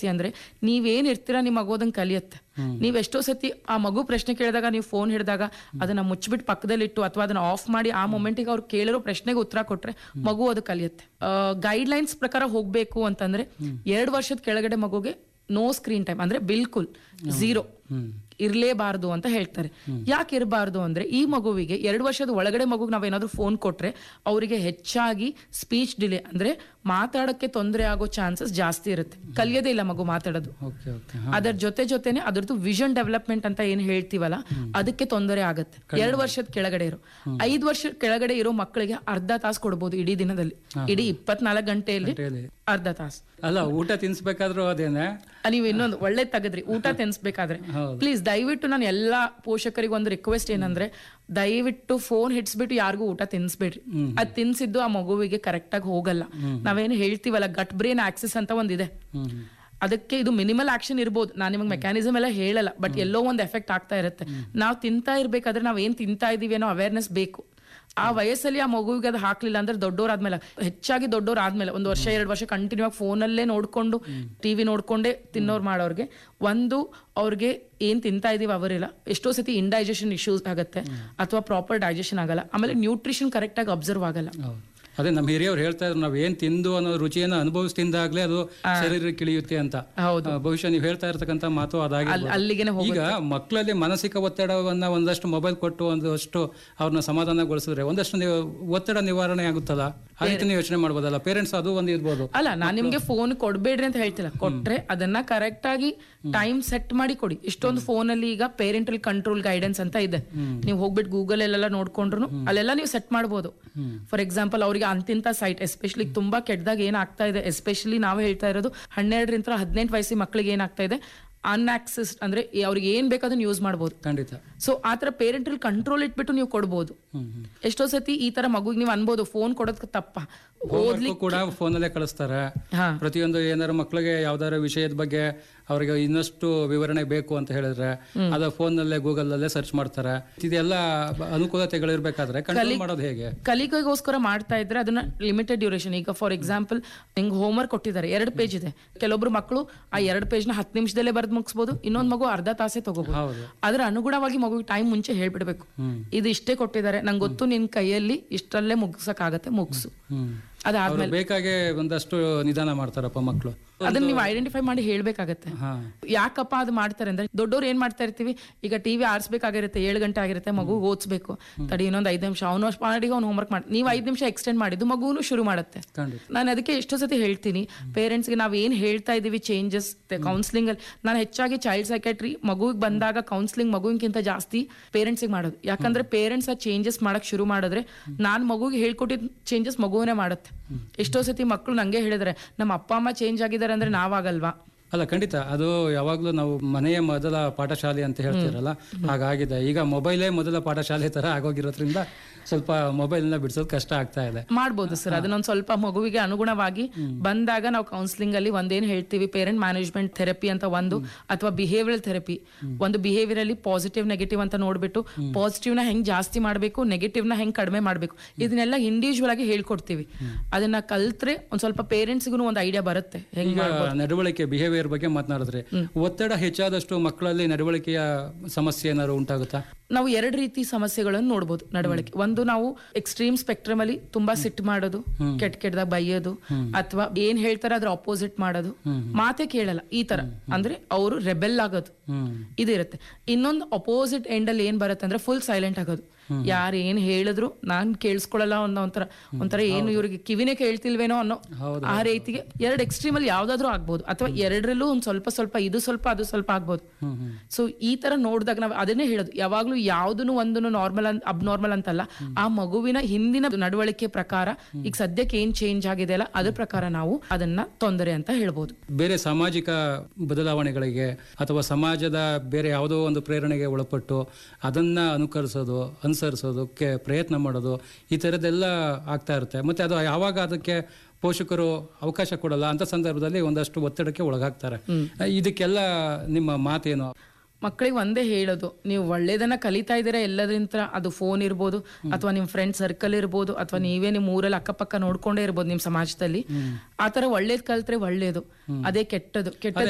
ಅಂದ್ರೆ ನೀವೇನ್ ಇರ್ತೀರಾ ನಿಮ್ಮ ಮಗೋದಂಗ್ ಕಲಿಯತ್ತೆ ನೀವ್ ಎಷ್ಟೋ ಸತಿ ಆ ಮಗು ಪ್ರಶ್ನೆ ಕೇಳಿದಾಗ ನೀವು ಫೋನ್ ಹಿಡಿದಾಗ ಅದನ್ನ ಮುಚ್ಚಿಬಿಟ್ಟು ಪಕ್ಕದಲ್ಲಿಟ್ಟು ಅಥವಾ ಅದನ್ನ ಆಫ್ ಮಾಡಿ ಆ ಮೊಮೆಂಟಿಗೆ ಅವ್ರು ಕೇಳಿರೋ ಪ್ರಶ್ನೆಗೆ ಉತ್ತರ ಕೊಟ್ರೆ ಮಗು ಅದು ಕಲಿಯುತ್ತೆ ಗೈಡ್ ಲೈನ್ಸ್ ಪ್ರಕಾರ ಹೋಗ್ಬೇಕು ಅಂತಂದ್ರೆ ಎರಡು ವರ್ಷದ ಕೆಳಗಡೆ ಮಗುಗೆ ನೋ ಸ್ಕ್ರೀನ್ ಟೈಮ್ ಅಂದ್ರೆ ಬಿಲ್ಕುಲ್ ಝೀರೋ ಇರ್ಲೇಬಾರ್ದು ಅಂತ ಹೇಳ್ತಾರೆ ಯಾಕೆ ಇರಬಾರ್ದು ಅಂದ್ರೆ ಈ ಮಗುವಿಗೆ ಎರಡು ವರ್ಷದ ಒಳಗಡೆ ಮಗುಗೆ ನಾವೇನಾದ್ರೂ ಫೋನ್ ಕೊಟ್ರೆ ಅವರಿಗೆ ಹೆಚ್ಚಾಗಿ ಸ್ಪೀಚ್ ಡಿಲೇ ಅಂದ್ರೆ ಮಾತಾಡಕ್ಕೆ ತೊಂದರೆ ಆಗೋ ಚಾನ್ಸಸ್ ಜಾಸ್ತಿ ಇರುತ್ತೆ ಕಲಿಯೋದೇ ಇಲ್ಲ ಮಗು ಮಾತಾಡೋದು ಓಕೆ ಓಕೆ ಅದರ ಜೊತೆ ಜೊತೆನೆ ಅದ್ರದ್ದು ವಿಷನ್ ಡೆವಲಪ್ಮೆಂಟ್ ಅಂತ ಏನ್ ಹೇಳ್ತೀವಲ್ಲ ಅದಕ್ಕೆ ತೊಂದರೆ ಆಗುತ್ತೆ ಎರಡು ವರ್ಷದ ಕೆಳಗಡೆ ಇರೋ ಐದು ವರ್ಷದ ಕೆಳಗಡೆ ಇರೋ ಮಕ್ಕಳಿಗೆ ಅರ್ಧ ತಾಸು ಕೊಡ್ಬೋದು ಇಡೀ ದಿನದಲ್ಲಿ ಇಡೀ ಇಪ್ಪತ್ನಾಲ್ಕು ಗಂಟೆಯಲ್ಲಿ ಗಂಟೆಯಲ್ಲಿ. ಅರ್ಧ ತಾಸು ಅಲ್ಲ ಊಟ ತಿನ್ಸ್ಬೇಕಾದ್ರೂ ಅದೇನೆ ಆ, ನೀವು ಇನ್ನೊಂದು ಒಳ್ಳೆ ತೆಗೆದ್ರಿ ಊಟ ತಿನ್ಸ್ಬೇಕಾದ್ರೆ ಹೌದು. ಪ್ಲೀಸ್ ದಯವಿಟ್ಟು ನಾನು ಎಲ್ಲಾ ಪೋಷಕರಿಗೆ ಒಂದು ರಿಕ್ವೆಸ್ಟ್ ಏನಂದ್ರೆ ದಯವಿಟ್ಟು ಫೋನ್ ಹಿಡ್ಸ್ಬಿಟ್ಟು ಯಾರಿಗೂ ಊಟ ತಿನ್ಸ್ಬೇಡ್ರಿ ಅದ್ ತಿನ್ಸಿದ್ದು ಆ ಮಗುವಿಗೆ ಕರೆಕ್ಟ್ ಆಗಿ ಹೋಗಲ್ಲ ನಾವೇನು ಹೇಳ್ತೀವಲ್ಲ ಗಟ್ ಬ್ರೇನ್ ಆಕ್ಸಿಸ್ ಅಂತ ಒಂದಿದೆ ಹ್ಮ್ ಅದಕ್ಕೆ ಇದು ಮಿನಿಮಲ್ ಆಕ್ಷನ್ ಇರ್ಬೋದು ನಾನು ನಿಮಗೆ ಮೆಕ್ಯಾನಿಸಮ್ ಎಲ್ಲ ಹೇಳಲ್ಲ ಬಟ್ ಎಲ್ಲೋ ಒಂದು ಎಫೆಕ್ಟ್ ಆಗ್ತಾ ಇರುತ್ತೆ ನಾವು ತಿಂತಾ ಇರ್ಬೇಕಾದ್ರೆ ನಾವ್ ಏನ್ ತಿಂತಾ ಇದೀವಿ ಅನ್ನೋ ಅವೇರ್ನೆಸ್ ಬೇಕು ಆ ವಯಸ್ಸಲ್ಲಿ ಆ ಮಗುವಿಗೆ ಅದು ಹಾಕ್ಲಿಲ್ಲ ಅಂದ್ರೆ ದೊಡ್ಡೋರಾದ್ಮೇಲೆ ಹೆಚ್ಚಾಗಿ ದೊಡ್ಡೋರಾದ್ಮೇಲೆ ಒಂದು ವರ್ಷ ಎರಡು ವರ್ಷ ಕಂಟಿನ್ಯೂ ಆಗಿ ಫೋನಲ್ಲೇ ನೋಡ್ಕೊಂಡು ಟಿವಿ ನೋಡ್ಕೊಂಡೇ ತಿನ್ನೋರು ಮಾಡೋರ್ಗೆ ಒಂದು ಅವ್ರಿಗೆ ಏನ್ ತಿಂತಾ ಇದೀವಿ ಅವರಿಲ್ಲ ಎಷ್ಟೋ ಸತಿ ಇಂಡೈಜೆಷನ್ ಇಶ್ಯೂಸ್ ಆಗುತ್ತೆ ಅಥವಾ ಪ್ರಾಪರ್ ಡೈಜೆಷನ್ ಆಗಲ್ಲ ಆಮೇಲೆ ನ್ಯೂಟ್ರಿಷನ್ ಕರೆಕ್ಟ್ ಆಗಿ ಅಬ್ಸರ್ವ್ ಆಗಲ್ಲ ಹೌದು ಅದೇ ನಮ್ಮ ಹಿರಿಯವ್ರು ಹೇಳ್ತಾ ಇದ್ರು ನಾವ್ ಏನ್ ತಿಂದು ಅನ್ನೋ ರುಚಿಯನ್ನು ಅನುಭವಿಸಿ ತಿಂದಾಗ್ಲೇ ಅದು ಶರೀರಕ್ಕೆ ಇಳಿಯುತ್ತೆ ಅಂತ ಹೌದು ಆ, ಬಹುಶಃ ನೀವು ಹೇಳ್ತಾ ಇರ್ತಕ್ಕಂಥ ಮಾತು ಅದಾಗಿ ಅಲ್- ಅಲ್ಲಿಗೆನೆ ಹೋಗುತ್ತೆ ಈಗ ಮಕ್ಕಳಲ್ಲಿ ಮಾನಸಿಕ ಒತ್ತಡವನ್ನ ಒಂದಷ್ಟು ಮೊಬೈಲ್ ಕೊಟ್ಟು ಒಂದಷ್ಟು ಅವ್ರನ್ನ ಸಮಾಧಾನಗೊಳಿಸಿದ್ರೆ ಒಂದಷ್ಟು ನೀವು ಒತ್ತಡ ನಿವಾರಣೆ ಆಗುತ್ತಲ್ಲ ಆ ರೀತಿ ನೀವು ಯೋಚನೆ ಮಾಡ್ಬೋದಲ್ಲ ಪೇರೆಂಟ್ಸ್ ಅದು ಒಂದು ಇರ್ಬೋದು ಅಲ್ಲ ನಾನ್ ನಿಮ್ಗೆ ಫೋನ್ ಕೊಡ್ಬೇಡ್ರಿ ಅಂತ ಹೇಳ್ತಿಲ್ಲ ಕೊಟ್ರೆ ಅದನ್ನ ಕರೆಕ್ಟ್ ಆಗಿ ಟೈಮ್ ಸೆಟ್ ಮಾಡಿ ಕೊಡಿ ಇಷ್ಟೊಂದು ಫೋನ್ ಅಲ್ಲಿ ಈಗ ಪೇರೆಂಟಲ್ ಕಂಟ್ರೋಲ್ ಗೈಡೆನ್ಸ್ ಅಂತ ಇದೆ ನೀವು ಹೋಗ್ಬಿಟ್ಟು ಗೂಗಲ್ ಅಲ್ಲೆಲ್ಲ ನೋಡ್ಕೊಂಡ್ರು ಅಲ್ಲೆಲ್ಲ ನೀವು ಸೆಟ್ ಮಾಡ್ಬೋದು ಫಾರ್ ಎಕ್ಸಾಂಪಲ್ ಅವ್ರಿಗೆ ಅಂತಿಂತ ಸೈಟ್ ಎಸ್ಪೆಷಲಿ ತುಂಬಾ ಕೆಟ್ಟದಾಗ ಏನಾಗ್ತಾ ಇದೆ ಎಸ್ಪೆಷಲಿ ನಾವು ಹೇಳ್ತಾ ಇರೋದು ಹನ್ನೆರಡರಿಂದ ಹದಿನೆಂಟು ವಯಸ್ಸಿನ ಮಕ್ಕಳಿಗೆ ಏನಾಗ್ತಾ ಇದೆ ಅನ್ಆಕ್ಸೆಸ್ ಅಂದ್ರೆ ಅವ್ರಿಗೆ ಏನ್ ಬೇಕಾದನ್ನ ಯೂಸ್ ಮಾಡ್ಬೋದು ಖಂಡಿತ ಸೊ ಆ ತರ ಪೇರೆಂಟಲ್ ಕಂಟ್ರೋಲ್ ಇಟ್ಬಿಟ್ಟು ನೀವು ಕೊಡ್ಬೋದು ಹ್ಮ್ ಹ್ಮ್ ಎಷ್ಟೋ ಸತಿ ಈ ತರ ಮಗುಗೆ ನೀವು ಅನ್ಬೋದು ಫೋನ್ ಕೊಡೋದ್ ತಪ್ಪ ಹೋಮ್ವರ್ಕ್ ಕೂಡ ಫೋನಲ್ಲೇ ಕಳಿಸ್ತಾರೆ ಹಾ ಪ್ರತಿಯೊಂದು ಏನಾದ್ರು ಮಕ್ಕಳಿಗೆ ಯಾವ್ದಾದ್ರು ವಿಷಯದ ಬಗ್ಗೆ ಅವರಿಗೆ ಇನ್ನಷ್ಟು ವಿವರಣೆ ಬೇಕು ಅಂತ ಹೇಳಿದ್ರೆ ಅದ ಫೋನ್ ನಲ್ಲೇ ಗೂಗಲ್ ನಲ್ಲೇ ಸರ್ಚ್ ಮಾಡ್ತಾರೆ ಇದೆಲ್ಲ ಬ- ಅನುಕೂಲತೆಗಳಿರ್ಬೇಕಾದ್ರೆ ಕಂಟ್ರೋಲ್ ಮಾಡೋದು ಹೇಗೆ ಕಲಿಕೆಗೋಸ್ಕರ ಮಾಡ್ತಾ ಇದ್ರೆ ಅದನ್ನ ಲಿಮಿಟೆಡ್ ಡ್ಯೂರೇಷನ್ ಈಗ ಫಾರ್ ಎಕ್ಸಾಂಪಲ್ ನಿಂಗೆ ಹೋಮ್ವರ್ಕ್ ಕೊಟ್ಟಿದ್ದಾರೆ ಎರಡು ಪೇಜ್ ಇದೆ ಕೆಲವೊಬ್ರು ಮಕ್ಕಳು ಆ ಎರಡು ಪೇಜ್ ನ ಹತ್ತು ನಿಮಿಷದಲ್ಲೇ ಬರೆದು ಮುಗಿಸ್ಬೋದು ಇನ್ನೊಂದ್ ಮಗು ಅರ್ಧ ತಾಸೇ ತಗೋಬಹುದು ಹೌದು ಅದ್ರ ಅನುಗುಣವಾಗಿ ಮಗುಗೆ ಟೈಮ್ ಮುಂಚೆ ಹೇಳ್ಬಿಡ್ಬೇಕು ಹ್ಮ್. ಇದು ಇಷ್ಟೇ ಕೊಟ್ಟಿದ್ದಾರೆ ನಂಗೆ ಗೊತ್ತು ನಿನ್ ಕೈಯಲ್ಲಿ ಇಷ್ಟರಲ್ಲೇ ಮುಗ್ಸಕ್ ಆಗತ್ತೆ ಮುಗ್ಸು ಹ್ಮ್ ಅದಾದ್ಮೇಲೆ ಅವ್ರು ಬೇಕಾಗೆ ಒಂದಷ್ಟು ನಿಧಾನ ಮಾಡ್ತಾರಪ್ಪ ಮಕ್ಕಳು ಅದನ್ನ ನೀವು ಐಡೆಂಟಿಫೈ ಮಾಡಿ ಹೇಳ್ಬೇಕಾಗತ್ತೆ ಹಾ ಯಾಕಪ್ಪ ಅದು ಮಾಡ್ತಾರೆ ಅಂದ್ರೆ ದೊಡ್ಡವ್ರು ಏನ್ ಮಾಡ್ತಾ ಇರ್ತೀವಿ ಈಗ ಟಿವಿ ಆರಿಸ್ಬೇಕಾಗಿರುತ್ತೆ ಏಳು ಗಂಟೆ ಆಗಿರುತ್ತೆ ಮಗು ಓದಿಸ್ಬೇಕು ತಡಿ ಇನ್ನೊಂದು ಐದು ನಿಮಿಷ ಅವನು ಅಷ್ಟು ಮಾಡಿ ಅವ್ನು ಹೋಮ್ವರ್ಕ್ ಮಾಡಿ ನೀವು ಐದು ನಿಮಿಷ ಎಕ್ಸ್ಟೆಂಡ್ ಮಾಡಿದ್ದು ಮಗುನು ಶುರು ಮಾಡುತ್ತೆ ಖಂಡಿತ ನಾನು ಅದಕ್ಕೆ ಎಷ್ಟೋ ಸತಿ ಹೇಳ್ತೀನಿ ಪೇರೆಂಟ್ಸ್ಗೆ ನಾವು ಏನ್ ಹೇಳ್ತಾ ಇದೀವಿ ಚೇಂಜಸ್ ಕೌನ್ಸಿಲಿಂಗ್ ಅಲ್ಲಿ ನಾನು ಹೆಚ್ಚಾಗಿ ಚೈಲ್ಡ್ ಸೈಕೆಟ್ರಿ ಮಗುವಿಗೆ ಬಂದಾಗ ಕೌನ್ಸಿಲಿಂಗ್ ಮಗುವಿಗಿಂತ ಜಾಸ್ತಿ ಪೇರೆಂಟ್ಸಿಗೆ ಮಾಡೋದು ಯಾಕಂದ್ರೆ ಪೇರೆಂಟ್ಸ್ ಆ ಚೇಂಜಸ್ ಮಾಡಕ್ ಶುರು ಮಾಡಿದ್ರೆ ನಾನ್ ಮಗುಗೆ ಹೇಳ್ಕೊಟ್ಟಿದ್ ಚೇಂಜಸ್ ಮಗುವೇ ಮಾಡುತ್ತೆ ಎಷ್ಟೋ ಸತಿ ಮಕ್ಕಳು ನಂಗೆ ಹೇಳಿದ್ರೆ ನಮ್ಮ ಅಪ್ಪ ಅಮ್ಮ ಚೇಂಜ್ ಆಗಿದ್ದಾರೆ ಅಂದ್ರೆ ನಾವಾಗಲ್ವಾ ಅಲ್ಲ ಖಂಡಿತ ಅದು ಯಾವಾಗಲೂ ನಾವು ಮನೆಯ ಮೊದಲ ಪಾಠಶಾಲೆ ಅಂತ ಹೇಳ್ತೀರಲ್ಲ ಹಾಗಾಗಿದೆ ಈಗ ಮೊಬೈಲೇ ಮೊದಲ ಪಾಠಶಾಲೆ ತರ ಆಗೋಗಿರೋದ್ರಿಂದ ಸ್ವಲ್ಪ ಮೊಬೈಲ್ನ ಬಿಡಿಸೋದು ಕಷ್ಟ ಆಗ್ತಾ ಇದೆ ಮಾಡ್ಬೋದು ಸರ್ ಅದನ್ನೊಂದ್ ಸ್ವಲ್ಪ ಮಗುವಿಗೆ ಅನುಗುಣವಾಗಿ ಬಂದಾಗ ನಾವು ಕೌನ್ಸಿಲಿಂಗ್ ಅಲ್ಲಿ ಒಂದೇನ್ ಹೇಳ್ತೀವಿ ಪೇರೆಂಟ್ ಮ್ಯಾನೇಜ್ಮೆಂಟ್ ಥೆರಪಿ ಅಂತ ಒಂದು ಅಥವಾ ಬಿಹೇವಿಯರಲ್ ಥೆರಪಿ ಒಂದು ಬಿಹೇವಿಯರ್ ಅಲ್ಲಿ ಪಾಸಿಟಿವ್ ನೆಗೆಟಿವ್ ಅಂತ ನೋಡ್ಬಿಟ್ಟು ಪಾಸಿಟಿವ್ ನ ಹೆಂಗ್ ಜಾಸ್ತಿ ಮಾಡ್ಬೇಕು ನೆಗೆಟಿವ್ ನ ಹೆಂಗ್ ಕಡಿಮೆ ಮಾಡ್ಬೇಕು ಇದನ್ನೆಲ್ಲ ಇಂಡಿವಿಜುವಲ್ ಆಗಿ ಹೇಳ್ಕೊಡ್ತೀವಿ ಅದನ್ನ ಕಲ್ತ್ರೆ ಒಂದ್ ಸ್ವಲ್ಪ ಪೇರೆಂಟ್ಸ್ಗೂ ಒಂದು ಐಡಿಯಾ ಬರುತ್ತೆ ಹೆಂಗ್ ಈಗ ನಡವಳಿಕೆ ಬಿಹೇವಿಯರ್ ಬಗ್ಗೆ ಮಾತನಾಡಿದ್ರೆ ಒತ್ತಡ ಹೆಚ್ಚಾದಷ್ಟು ಮಕ್ಕಳಲ್ಲಿ ನಡವಳಿಕೆಯ ಸಮಸ್ಯೆ ಏನಾದ್ರು ಉಂಟಾಗುತ್ತಾ ನಾವು ಎರಡು ರೀತಿ ಸಮಸ್ಯೆಗಳನ್ನು ನೋಡ್ಬೋದು ನಡವಳಿಕೆ ಒಂದು ನಾವು ಎಕ್ಸ್ಟ್ರೀಮ್ ಸ್ಪೆಕ್ಟ್ರಮ್ ಅಲ್ಲಿ ತುಂಬಾ ಸಿಟ್ ಮಾಡೋದು ಕೆಟ್ಟ ಕೆಟ್ಟದಾಗ ಬೈಯೋದು ಅಥವಾ ಏನ್ ಹೇಳ್ತಾರೆ ಅದ್ರ ಅಪೋಸಿಟ್ ಮಾಡೋದು ಮಾತೆ ಕೇಳಲ್ಲ ಈ ತರ ಅಂದ್ರೆ ಅವರು ರೆಬೆಲ್ ಆಗೋದು ಹ್ಮ್ ಇದಿರುತ್ತೆ ಇನ್ನೊಂದು ಅಪೋಸಿಟ್ ಎಂಡ್ ಅಲ್ಲಿ ಏನ್ ಬರುತ್ತೆ ಅಂದ್ರೆ ಫುಲ್ ಸೈಲೆಂಟ್ ಆಗೋದು ಯಾರು ಏನ್ ಹೇಳಿದ್ರು ನಾನ್ ಕೇಳಿಸ್ಕೊಳ್ಳಲ್ಲ ಅನ್ನೋ ಒಂಥರ ಒಂಥರ ಏನು ಇವ್ರಿಗೆ ಕಿವಿನೇ ಕೇಳ್ತಿಲ್ವೇನೋ ಅನ್ನೋ ಹೌದು. ಆ ರೀತಿಗೆ ಎರಡು ಎಕ್ಸ್ಟ್ರೀಮ್ ಅಲ್ಲಿ ಯಾವ್ದಾದ್ರು ಆಗ್ಬೋದು ಅಥವಾ ಎರಡರಲ್ಲೂ ಒಂದ್ ಸ್ವಲ್ಪ ಸ್ವಲ್ಪ ಇದು ಸ್ವಲ್ಪ ಅದು ಸ್ವಲ್ಪ ಆಗ್ಬೋದು ಹ್ಮ್ ಹ್ಮ್ ಸೊ ಈ ತರ ನೋಡಿದಾಗ ನಾವು ಅದನ್ನೇ ಹೇಳೋದು ಯಾವಾಗ್ಲೂ ಯಾವ್ದನ್ನು ಒಂದನ್ನು ನಾರ್ಮಲ್ ಅಬ್ನಾರ್ಮಲ್ ಅಂತಲ್ಲ ಆ ಮಗುವಿನ ಹಿಂದಿನ ನಡವಳಿಕೆ ಪ್ರಕಾರ ಈಗ ಸದ್ಯಕ್ಕೆ ಏನ್ ಚೇಂಜ್ ಆಗಿದೆ ಅಲ್ಲ ಅದ್ರ ಪ್ರಕಾರ ನಾವು ಅದನ್ನ ತೊಂದರೆ ಅಂತ ಹೇಳ್ಬೋದು ಬೇರೆ ಸಾಮಾಜಿಕ ಬದಲಾವಣೆಗಳಿಗೆ ಅಥವಾ ಸಮಾಜದ ಬೇರೆ ಯಾವುದೋ ಒಂದು ಪ್ರೇರಣೆಗೆ ಒಳಪಟ್ಟು ಅದನ್ನ ಅನುಕರಿಸೋದು ಅನುಸರಿಸೋದಕ್ಕೆ ಪ್ರಯತ್ನ ಮಾಡೋದು ಈ ಥರದ್ದೆಲ್ಲ ಆಗ್ತಾ ಇರುತ್ತೆ ಮತ್ತೆ ಅದು ಯಾವಾಗ ಅದಕ್ಕೆ ಪೋಷಕರು ಅವಕಾಶ ಕೊಡಲ್ಲ ಅಂತ ಸಂದರ್ಭದಲ್ಲಿ ಒಂದಷ್ಟು ಒತ್ತಡಕ್ಕೆ ಒಳಗಾಗ್ತಾರೆ ಇದಕ್ಕೆಲ್ಲ ನಿಮ್ಮ ಮಾತೇನು ಮಕ್ಕಳಿಗೆ ಒಂದೇ ಹೇಳೋದು ನೀವು ಒಳ್ಳೇದನ್ನ ಕಲಿತಾ ಇದ್ದೀರಾ ಎಲ್ಲದ್ರಿಂದ ಅದು ಫೋನ್ ಇರ್ಬೋದು ಅಥವಾ ನಿಮ್ ಫ್ರೆಂಡ್ ಸರ್ಕಲ್ ಇರ್ಬೋದು ಅಥವಾ ನೀವೇ ನಿಮ್ ಊರಲ್ಲಿ ಅಕ್ಕಪಕ್ಕ ನೋಡ್ಕೊಂಡೇ ಇರ್ಬೋದು ನಿಮ್ ಸಮಾಜದಲ್ಲಿ ಆತರ ಒಳ್ಳೇದ್ ಕಲ್ತ್ರೆ ಒಳ್ಳೇದು ಅದೇ ಕೆಟ್ಟದು ಕೆಟ್ಟದ್